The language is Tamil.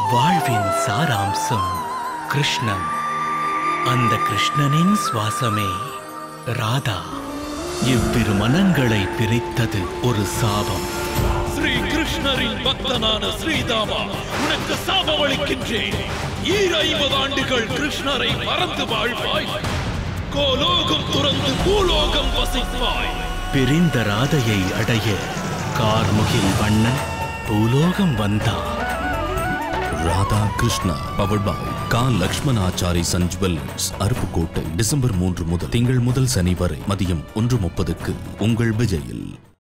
வாழ்வின் சாராம்சம் கிருஷ்ணன் அந்த கிருஷ்ணனின் சுவாசமே ராதா இவ்விரு மனங்களை பிரித்தது ஒரு சாபம் ஸ்ரீ கிருஷ்ணரின் பக்தனான ஸ்ரீதாமா உனக்கு சாபம் அளிக்கின்றேன் ஈர ஐம்பது ஆண்டுகள் கிருஷ்ணரை மறந்து வாழ்வாய் கோலோகம் துறந்து பூலோகம் வசிப்பாய் பிரிந்த ராதையை அடைய கார்முகில் வண்ணன் பூலோகம் வந்தான் ராதா கிருஷ்ணா பவர்ட் பாய் கா லக்ஷ்மணாச்சாரி சன் ஜுவல்லர்ஸ் அருப்புக்கோட்டை டிசம்பர் மூன்று முதல் திங்கள் முதல் சனி வரை மதியம் ஒன்று முப்பதுக்கு உங்கள் விஜயில்